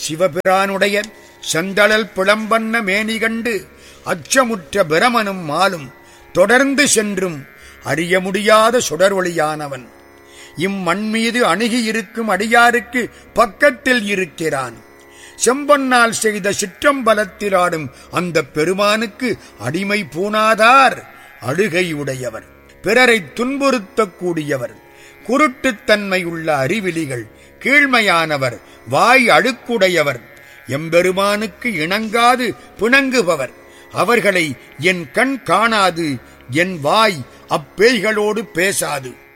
சிவபிரானுடைய செந்தழல் பிளம்பண்ண மேனி கண்டு அச்சமுற்ற பிரமனும் மாலும் தொடர்ந்து சென்றும் அறிய முடியாத சுடரொளியானவன் இம்மண் மீது அணுகி இருக்கும் அடியாருக்கு பக்கத்தில் இருக்கிறான் செம்பொன்னால் செய்த சிற்றம்பலத்தில் ஆடும் அந்த பெருமானுக்கு அடிமை பூணாதார் அழுகையுடையவர் பிறரை துன்புறுத்தக்கூடியவர் குருட்டுத்தன்மை உள்ள அறிவிலிகள் கீழ்மையானவர் வாய் அழுக்குடையவர் எம்பெருமானுக்கு இணங்காது பிணங்குபவர் அவர்களை என் கண் காணாது என் வாய் அப்பேய்களோடு பேசாது